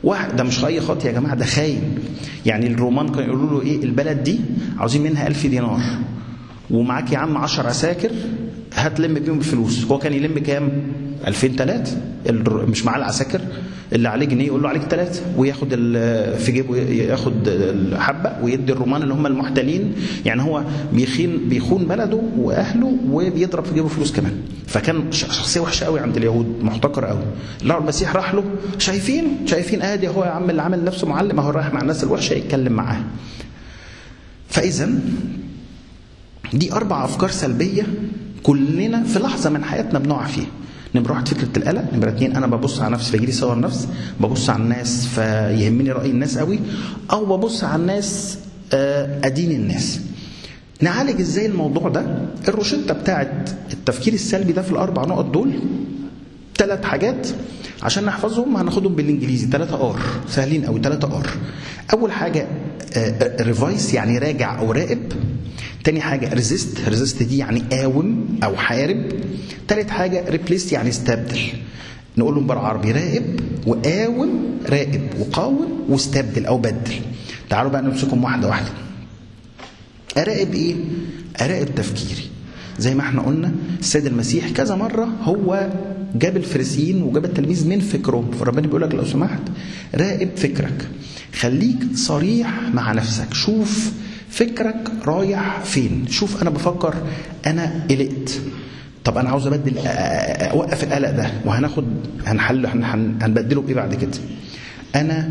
واحد ده مش اي خط يا جماعه ده خاين يعني الرومان كانوا يقولوا له ايه البلد دي عاوزين منها ألف دينار ومعاك يا عم 10 عساكر هتلم بيهم الفلوس هو كان يلم كام 2000 3 مش معاه العساكر اللي عليه جنيه يقول له عليك ثلاثة وياخد في جيبه ياخد الحبة ويدي الرومان اللي هم المحتلين يعني هو بيخين بيخون بلده واهله وبيضرب في جيبه فلوس كمان فكان شخصيه وحشه قوي عند اليهود محتقر قوي الله المسيح راح له شايفين شايفين ادي هو يا عم اللي عامل نفسه معلم اهو رايح مع الناس الوحشه يتكلم معاه فاذا دي اربع افكار سلبيه كلنا في لحظه من حياتنا بنقع فيها نمرة واحد فكرة القلق، نمرة اتنين أنا ببص على نفسي فيجي لي صور نفس، ببص على الناس فيهمني رأي الناس قوي، أو ببص على الناس أدين الناس. نعالج ازاي الموضوع ده؟ الروشتة بتاعت التفكير السلبي ده في الأربع نقط دول ثلاث حاجات عشان نحفظهم هناخدهم بالانجليزي ثلاثة ار سهلين قوي ثلاثة ار اول حاجة ريفايس يعني راجع او راقب تاني حاجة ريزيست ريزيست دي يعني قاوم او حارب تالت حاجة ريبليس يعني استبدل نقولهم بالعربي راقب وقاوم راقب وقاوم واستبدل او بدل تعالوا بقى نمسكهم واحدة واحدة اراقب ايه اراقب تفكيري زي ما احنا قلنا السيد المسيح كذا مرة هو جاب الفريسيين وجاب التلاميذ من فكرهم فربنا بيقول لك لو سمحت راقب فكرك خليك صريح مع نفسك شوف فكرك رايح فين شوف انا بفكر انا قلقت طب انا عاوز ابدل اوقف القلق ده وهناخد هنحل هنبدله بايه بعد كده انا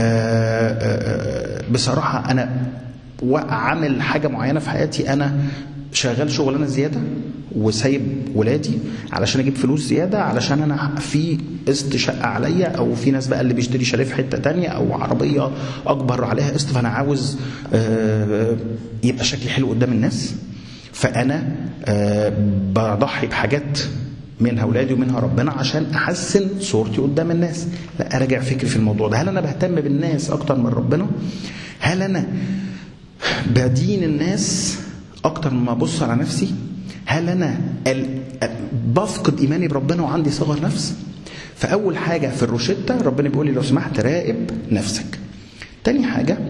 بصراحه انا عامل حاجه معينه في حياتي انا شغال شغلانه زياده وسايب ولادي علشان اجيب فلوس زياده علشان انا في قسط شقه عليا او في ناس بقى اللي بيشتري شاليه في حته تانية او عربيه اكبر عليها قسط فانا عاوز يبقى شكلي حلو قدام الناس فانا بضحي بحاجات منها اولادي ومنها ربنا عشان احسن صورتي قدام الناس لا اراجع فكري في الموضوع ده هل انا بهتم بالناس اكتر من ربنا هل انا بدين الناس اكتر مما ابص على نفسي هل انا بفقد ايماني بربنا وعندي صغر نفس فاول حاجه في الروشته ربنا بيقول لي لو سمحت راقب نفسك تاني حاجه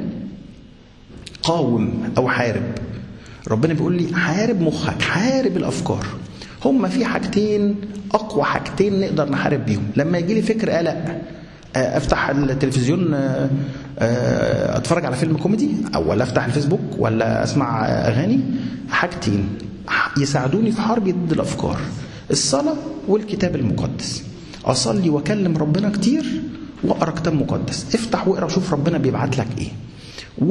قاوم او حارب ربنا بيقول لي حارب مخك حارب الافكار هما في حاجتين اقوى حاجتين نقدر نحارب بيهم لما يجي لي فكر قلق افتح التلفزيون اتفرج على فيلم كوميدي او ولا افتح الفيسبوك ولا اسمع اغاني حاجتين يساعدوني في حرب ضد الافكار الصلاه والكتاب المقدس اصلي واكلم ربنا كتير واقرا كتاب مقدس افتح واقرا وشوف ربنا بيبعت لك ايه و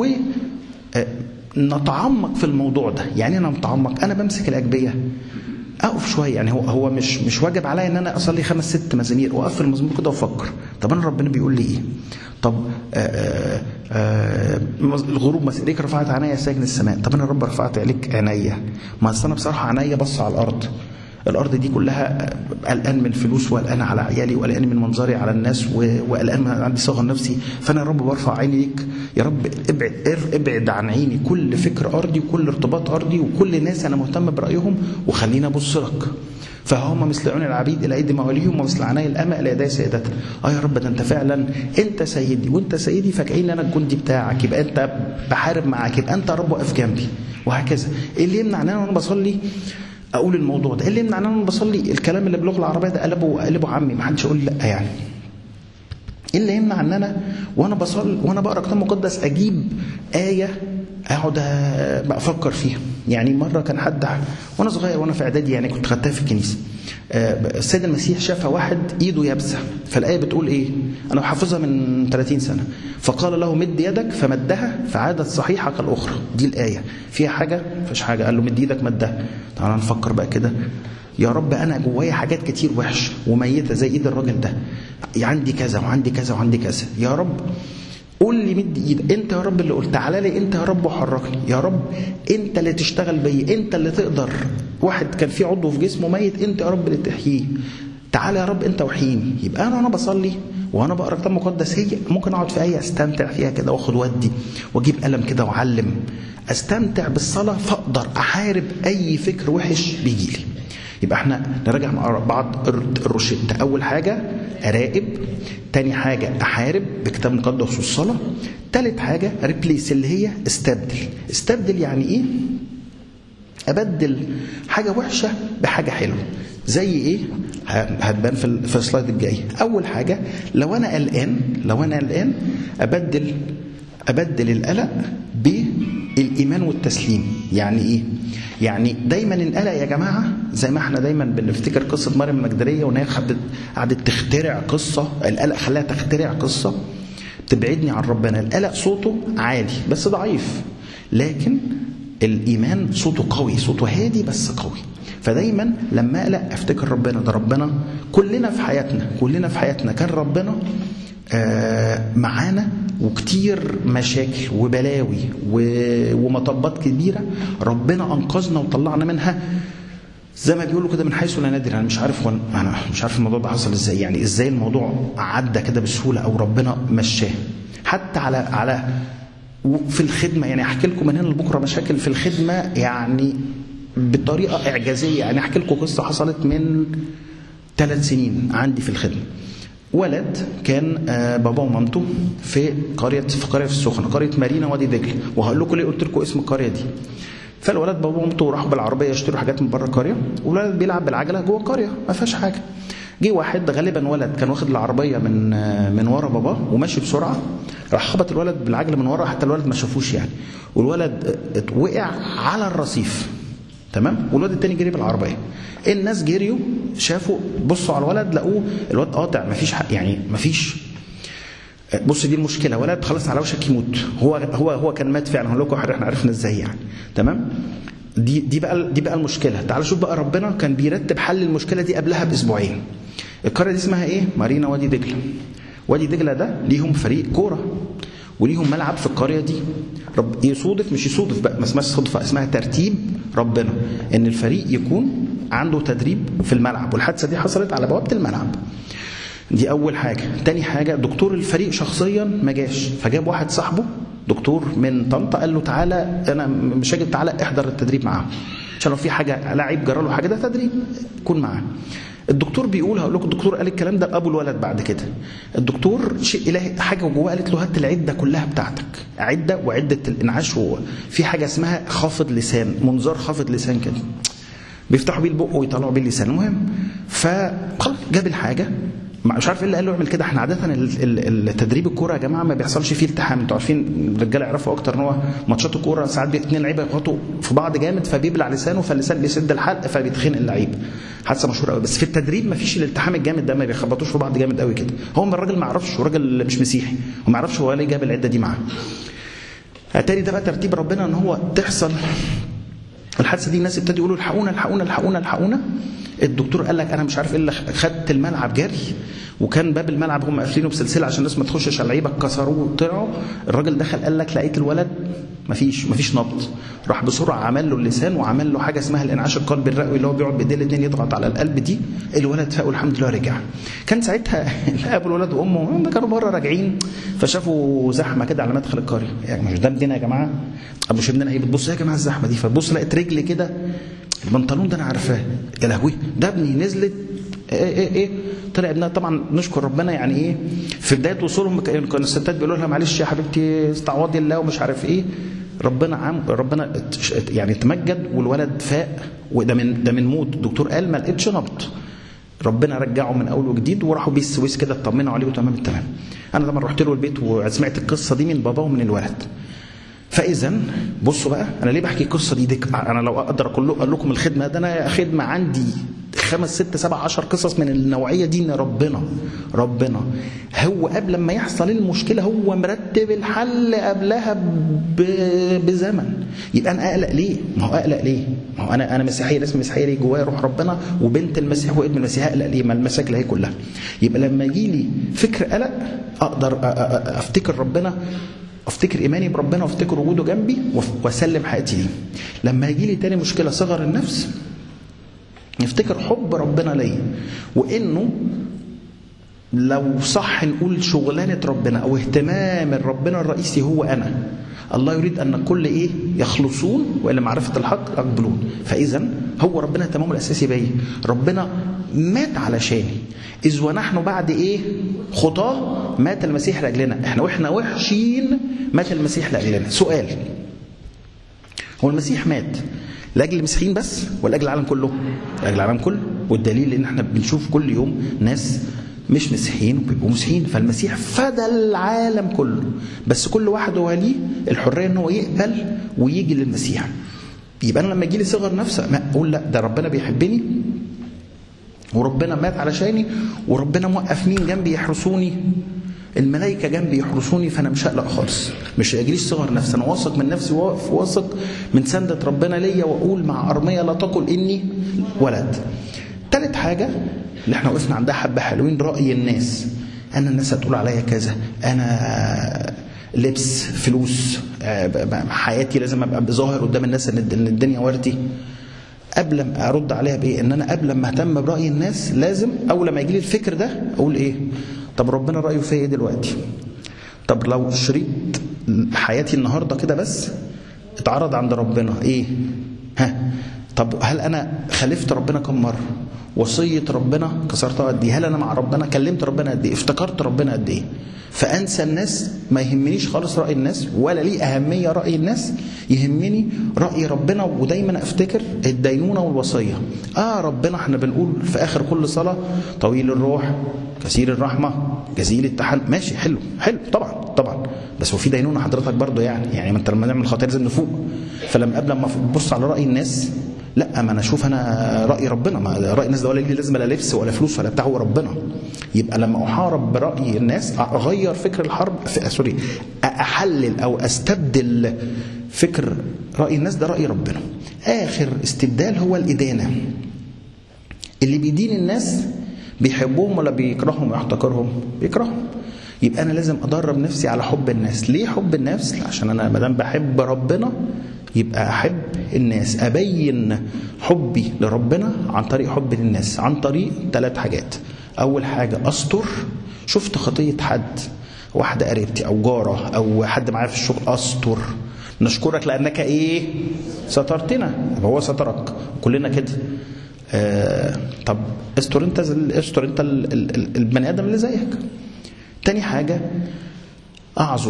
نتعمق في الموضوع ده يعني انا متعمق انا بمسك الاجبيه اقف شويه يعني هو هو مش مش واجب عليا ان انا اصلي خمس ست مزامير واقفل المزمور كده وافكر طب انا ربنا بيقول لي ايه طب آآ آآ الغروب مسيرك رفعت عينيا ساجن السماء طب انا رب رفعت عليك عينيا ما انا بصراحه عينيا بص على الارض الارض دي كلها قلقان من فلوس وقلقان على عيالي وقلقان من منظري على الناس وقلقان من عندي صغر نفسي فانا يا رب برفع عيني ليك يا رب ابعد ابعد عن عيني كل فكر ارضي وكل ارتباط ارضي وكل ناس انا مهتم برايهم وخليني ابص لك فهم مثل عيون العبيد الى ايدي مواليهم ومثل عناي الامه الى يدي سيدتها اه يا رب ده انت فعلا انت سيدي وانت سيدي فكأن انا الجندي بتاعك يبقى انت بحارب معاك يبقى انت يا رب واقف جنبي وهكذا ايه اللي يمنع ان انا وانا بصلي اقول الموضوع ده ايه اللي يمنع ان انا بصلي الكلام اللي باللغه العربيه ده قلبه قلبه عمي ما حدش يقول لا يعني ايه اللي يمنع ان انا وانا بصلي وانا بقرا كتاب مقدس اجيب ايه اقعد افكر فيها يعني مره كان حد وانا صغير وانا في اعدادي يعني كنت خدتها في الكنيسه السيد المسيح شاف واحد ايده يابسه فالايه بتقول ايه انا حافظها من 30 سنه فقال له مد يدك فمدها فعادت صحيحه كالاخرى دي الايه فيها حاجه مفيش حاجه قال له مد ايدك مدها تعالى نفكر بقى كده يا رب انا جوايا حاجات كتير وحشه وميته زي ايد الراجل ده عندي كذا وعندي كذا وعندي كذا يا رب قول لي مد ايدك انت يا رب اللي قلت تعالى لي انت يا رب وحركني يا رب انت اللي تشتغل بيا انت اللي تقدر واحد كان في عضو في جسمه ميت انت يا رب اللي تحييه تعالى يا رب انت وحيني يبقى انا وانا بصلي وانا بقرا كتاب مقدس هي ممكن اقعد في ايه استمتع فيها كده واخد ودي واجيب قلم كده واعلم استمتع بالصلاه فاقدر احارب اي فكر وحش بيجي لي يبقى احنا نراجع مع بعض الروشته اول حاجه اراقب تاني حاجه احارب بكتاب مقدس والصلاه تالت حاجه ريبليس اللي هي استبدل استبدل يعني ايه ابدل حاجه وحشه بحاجه حلوه زي ايه هتبان في في السلايد الجاي اول حاجه لو انا قلقان لو انا قلقان ابدل ابدل القلق بالايمان والتسليم يعني ايه يعني دايما القلق يا جماعه زي ما احنا دايما بنفتكر قصه مريم المجدليه وان هي قعدت تخترع قصه القلق خلاها تخترع قصه تبعدني عن ربنا القلق صوته عالي بس ضعيف لكن الايمان صوته قوي صوته هادي بس قوي فدايما لما اقلق افتكر ربنا ده ربنا كلنا في حياتنا كلنا في حياتنا كان ربنا آه معانا وكتير مشاكل وبلاوي ومطبات كبيره ربنا انقذنا وطلعنا منها زي ما بيقولوا كده من حيث لا ندري انا مش عارف انا مش عارف الموضوع ده حصل ازاي يعني ازاي الموضوع عدى كده بسهوله او ربنا مشاه حتى على على في الخدمه يعني احكي لكم من هنا لبكره مشاكل في الخدمه يعني بطريقه اعجازيه يعني احكي لكم قصه حصلت من ثلاث سنين عندي في الخدمه ولد كان باباه ومامته في قريه في قريه في السخنه قريه مارينا وادي دجله وهقول لكم ليه قلت لكم اسم القريه دي فالولد باباه ومامته راحوا بالعربيه يشتروا حاجات من بره القريه والولد بيلعب بالعجله جوه القريه ما فيهاش حاجه جه واحد غالبا ولد كان واخد العربيه من من ورا باباه وماشي بسرعه راح خبط الولد بالعجله من ورا حتى الولد ما شافوش يعني والولد وقع على الرصيف تمام والواد التاني جري بالعربيه الناس جريوا شافوا بصوا على الولد لقوه الواد قاطع مفيش حق يعني مفيش بص دي المشكله ولد خلاص على وشك يموت هو هو هو كان مات فعلا هقول لكم احنا عرفنا ازاي يعني تمام دي دي بقى دي بقى المشكله تعال شوف بقى ربنا كان بيرتب حل المشكله دي قبلها باسبوعين القريه دي اسمها ايه مارينا وادي دجله وادي دجله ده ليهم فريق كوره وليهم ملعب في القريه دي رب يصودف مش يصودف بقى ما اسمهاش صدفه اسمها ترتيب ربنا ان الفريق يكون عنده تدريب في الملعب والحادثه دي حصلت على بوابه الملعب دي اول حاجه تاني حاجه دكتور الفريق شخصيا ما جاش فجاب واحد صاحبه دكتور من طنطا قال له تعالى انا مش هاجي تعالى احضر التدريب معاهم عشان لو في حاجه لعيب جرى له حاجه ده تدريب كون معاه الدكتور بيقول هقول لكم الدكتور قال الكلام ده لابو الولد بعد كده الدكتور شيء الهي حاجه جواه قالت له هات العده كلها بتاعتك عده وعده الانعاش وفي حاجه اسمها خافض لسان منظار خافض لسان كده بيفتحوا بيه البق ويطلعوا بيه اللسان المهم فخلاص جاب الحاجه مش عارف ايه اللي قال له اعمل كده احنا عاده التدريب الكوره يا جماعه ما بيحصلش فيه التحام انتوا عارفين الرجاله يعرفوا اكتر ان هو ماتشات الكوره ساعات اثنين لعيبه يخبطوا في بعض جامد فبيبلع لسانه فاللسان بيسد الحلق فبيتخنق اللعيب حادثه مشهوره قوي بس في التدريب ما فيش الالتحام الجامد ده ما بيخبطوش في بعض جامد قوي كده هو الراجل ما يعرفش هو راجل مش مسيحي وما يعرفش هو ليه جاب العده دي معاه اتاري ده بقى ترتيب ربنا ان هو تحصل الحادثه دي الناس ابتدوا يقولوا الحقونا الحقونا الحقونا الحقونا الدكتور قال لك انا مش عارف ايه اللي خدت الملعب جري وكان باب الملعب هم قافلينه بسلسله عشان الناس ما تخشش على اللعيبه كسروه وطلعوا الراجل دخل قال لك لقيت الولد مفيش مفيش نبض راح بسرعه عمل له اللسان وعمل له حاجه اسمها الانعاش القلبي الرئوي اللي هو بيقعد بايديه الاثنين يضغط على القلب دي الولد فاق والحمد لله رجع كان ساعتها ابو الولد وامه كانوا بره راجعين فشافوا زحمه كده على مدخل القريه يعني مش ده ابننا يا جماعه ابو شبننا هي بتبص يا جماعه الزحمه دي فتبص لقيت رجل كده البنطلون ده انا عارفاه يا لهوي ده ابني نزلت ايه ايه ايه طلع ابنها طبعا نشكر ربنا يعني ايه في بدايه وصولهم كان الستات بيقولوا لها معلش يا حبيبتي استعوضي الله ومش عارف ايه ربنا عم ربنا يعني تمجد والولد فاق وده من ده من موت الدكتور قال ما لقيتش نبض ربنا رجعه من اول وجديد وراحوا بيه السويس كده اطمنوا عليه وتمام التمام انا طبعا رحت له البيت وسمعت القصه دي من باباه ومن الولد فاذا بصوا بقى انا ليه بحكي القصه دي, دي انا لو اقدر اقول لكم الخدمه ده انا خدمه عندي خمس ست سبع عشر قصص من النوعيه دي ان ربنا ربنا هو قبل ما يحصل المشكله هو مرتب الحل قبلها بزمن يبقى انا اقلق ليه؟ ما هو اقلق ليه؟ ما هو انا انا مسيحيه اسمي مسيحيه ليه جوايا روح ربنا وبنت المسيح وابن المسيح اقلق ليه؟ ما المشاكل هي كلها يبقى لما يجي لي فكر قلق اقدر افتكر ربنا افتكر ايماني بربنا وافتكر وجوده جنبي واسلم حياتي ليه لما يجي لي تاني مشكله صغر النفس نفتكر حب ربنا ليا وانه لو صح نقول شغلانه ربنا او اهتمام ربنا الرئيسي هو انا الله يريد ان الكل ايه يخلصون والى معرفه الحق يقبلون فاذا هو ربنا تمام الاساسي بيا ربنا مات علشاني اذ ونحن بعد ايه خطاه مات المسيح لاجلنا احنا واحنا وحشين مات المسيح لاجلنا سؤال هو المسيح مات لاجل المسيحيين بس ولا لاجل العالم كله؟ لاجل العالم كله والدليل ان احنا بنشوف كل يوم ناس مش مسيحيين وبيبقوا مسيحيين فالمسيح فدى العالم كله بس كل واحد هو ليه الحريه ان هو يقبل ويجي للمسيح يبقى انا لما يجي لي صغر نفس اقول لا ده ربنا بيحبني وربنا مات علشاني وربنا موقف مين جنبي يحرسوني الملائكة جنبي يحرسوني فأنا مش هقلق خالص مش هيجيليش صغر نفس أنا واثق من نفسي واقف واثق من سندة ربنا ليا وأقول مع أرمية لا تقل إني ولد تالت حاجة اللي احنا وقفنا عندها حبة حلوين رأي الناس أنا الناس هتقول عليا كذا أنا لبس فلوس حياتي لازم ابقى بظاهر قدام الناس ان الدنيا وردي قبل ما ارد عليها بايه ان انا قبل ما اهتم براي الناس لازم اول ما يجي لي الفكر ده اقول ايه طب ربنا رايه فيا ايه دلوقتي طب لو شريط حياتي النهارده كده بس اتعرض عند ربنا ايه ها طب هل انا خالفت ربنا كم مره وصيه ربنا كسرتها قد ايه هل انا مع ربنا كلمت ربنا قد ايه افتكرت ربنا قد ايه فانسى الناس ما يهمنيش خالص راي الناس ولا ليه اهميه راي الناس يهمني راي ربنا ودايما افتكر الدينونه والوصيه اه ربنا احنا بنقول في اخر كل صلاه طويل الروح كثير الرحمه جزيل التحن ماشي حلو حلو طبعا طبعا بس هو في دينونه حضرتك برضه يعني يعني ما انت لما نعمل خطايا لازم نفوق فلما قبل ما تبص على راي الناس لا ما انا اشوف انا راي ربنا ما راي الناس ده ولا لي لازمه لا لبس ولا فلوس ولا بتاع هو ربنا يبقى لما احارب براي الناس اغير فكر الحرب في سوري احلل او استبدل فكر راي الناس ده راي ربنا اخر استبدال هو الادانه اللي بيدين الناس بيحبهم ولا بيكرههم ويحتقرهم بيكرههم يبقى انا لازم ادرب نفسي على حب الناس ليه حب النفس عشان انا ما دام بحب ربنا يبقى احب الناس ابين حبي لربنا عن طريق حب للناس عن طريق ثلاث حاجات اول حاجه استر شفت خطيه حد واحده قريبتي او جاره او حد معايا في الشغل استر نشكرك لانك ايه سترتنا هو سترك كلنا كده آه طب استر انت استر انت البني ادم اللي زيك تاني حاجه اعذر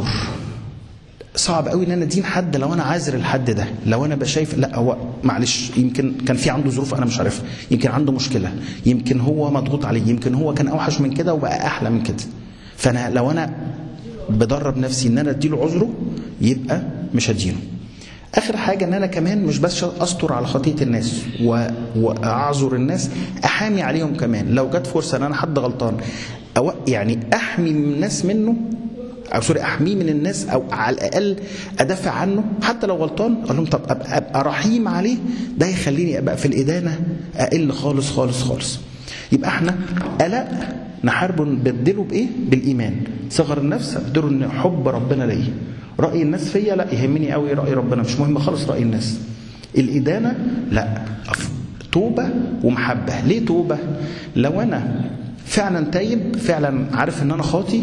صعب قوي ان انا ادين حد لو انا عاذر الحد ده لو انا بشايف لا هو معلش يمكن كان في عنده ظروف انا مش عارفها يمكن عنده مشكله يمكن هو مضغوط عليه يمكن هو كان اوحش من كده وبقى احلى من كده فانا لو انا بدرب نفسي ان انا اديله عذره يبقى مش هدينه اخر حاجه ان انا كمان مش بس استر على خطيه الناس واعذر الناس احامي عليهم كمان لو جت فرصه ان انا حد غلطان أو يعني احمي الناس منه او سوري احميه من الناس او على الاقل ادافع عنه حتى لو غلطان اقول لهم طب ابقى, أبقى رحيم عليه ده يخليني ابقى في الادانه اقل خالص خالص خالص يبقى احنا قلق نحاربه نبدله بايه؟ بالايمان صغر النفس ابدله ان حب ربنا ليا راي الناس فيا لا يهمني قوي راي ربنا مش مهم خالص راي الناس الادانه لا توبه ومحبه ليه توبه لو انا فعلا تايب فعلا عارف ان انا خاطي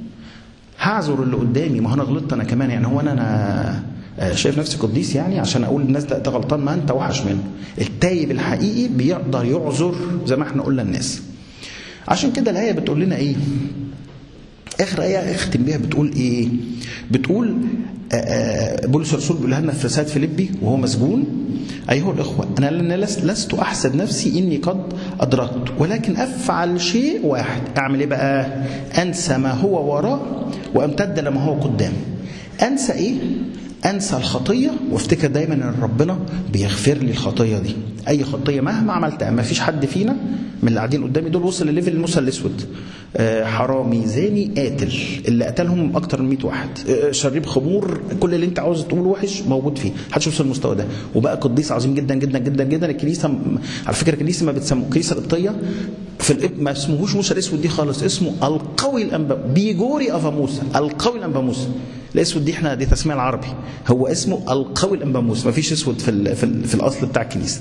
هعذر اللي قدامي ما هو انا غلطت انا كمان يعني هو انا انا شايف نفسي قديس يعني عشان اقول للناس ده غلطان ما انت وحش منه التايب الحقيقي بيقدر يعذر زي ما احنا قلنا الناس عشان كده الايه بتقول لنا ايه اخر ايه اختم بيها بتقول ايه بتقول بولس الرسول بيقول لنا في رساله فيليبي وهو مسجون ايها الاخوه انا لست احسب نفسي اني قد ادركت ولكن افعل شيء واحد اعمل ايه بقى انسى ما هو وراء وامتد لما هو قدام انسى ايه انسى الخطيه وافتكر دايما ان ربنا بيغفر لي الخطيه دي اي خطيه مهما عملتها ما فيش حد فينا من اللي قاعدين قدامي دول وصل لليفل الموسى الاسود آه حرامي زاني قاتل اللي قتلهم اكتر من 100 واحد آه شريب خمور كل اللي انت عاوز تقوله وحش موجود فيه محدش يوصل للمستوى ده وبقى قديس عظيم جدا جدا جدا جدا الكنيسه م... على فكره الكنيسه ما بتسموه الكنيسه القبطيه في الإب ما اسمهوش موسى الاسود دي خالص اسمه القوي الانبا بيجوري افا موسى القوي الانبا موسى الاسود دي احنا دي تسميه العربي هو اسمه القوي الانبا موسى ما فيش اسود في ال في, ال في الاصل بتاع الكنيسه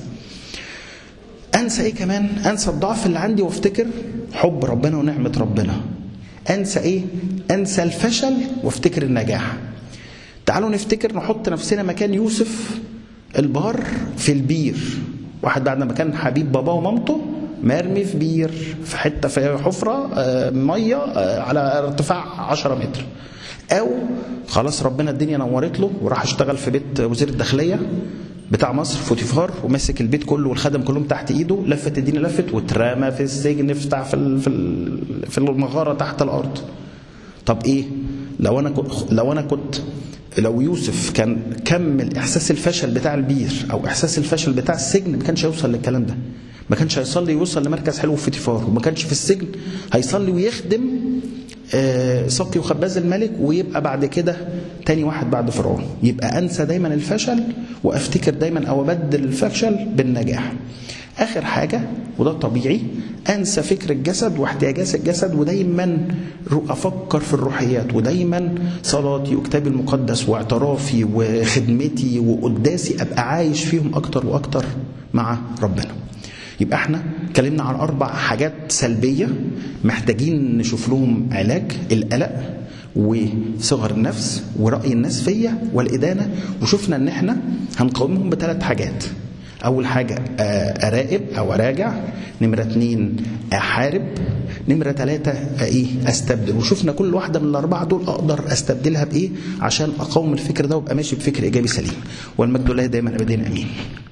انسى ايه كمان انسى الضعف اللي عندي وافتكر حب ربنا ونعمه ربنا انسى ايه انسى الفشل وافتكر النجاح تعالوا نفتكر نحط نفسنا مكان يوسف البار في البير واحد بعد ما كان حبيب باباه ومامته مرمي في بير في حته في حفره آه، ميه آه، على ارتفاع 10 متر او خلاص ربنا الدنيا نورت له وراح اشتغل في بيت وزير الداخليه بتاع مصر فوتيفار ومسك البيت كله والخدم كلهم تحت ايده لفت الدنيا لفت واترمى في السجن في بتاع- في ال- في ال- في المغاره تحت الارض طب ايه لو انا كنت لو انا كنت لو يوسف كان كمل احساس الفشل بتاع البير او احساس الفشل بتاع السجن ما كانش هيوصل للكلام ده ما كانش هيصلي ويوصل لمركز حلو في تيفار وما كانش في السجن هيصلي ويخدم آه، سقي وخباز الملك ويبقى بعد كده تاني واحد بعد فرعون يبقى انسى دايما الفشل وافتكر دايما او ابدل الفشل بالنجاح اخر حاجه وده طبيعي انسى فكر الجسد واحتياجات الجسد ودايما رو- افكر في الروحيات ودايما صلاتي وكتابي المقدس واعترافي وخدمتي وقداسي ابقى عايش فيهم اكتر واكتر مع ربنا يبقى احنا اتكلمنا عن اربع حاجات سلبيه محتاجين نشوف لهم علاج القلق وصغر النفس وراي الناس فيا والادانه وشفنا ان احنا هنقاومهم بثلاث حاجات اول حاجه آه، اراقب او اراجع نمره اتنين احارب نمره ثلاثه آه، ايه استبدل وشفنا كل واحده من الاربعه دول اقدر استبدلها بايه عشان اقاوم الفكر ده وابقى ماشي بفكر ايجابي سليم والمجد لله دايما ابدا امين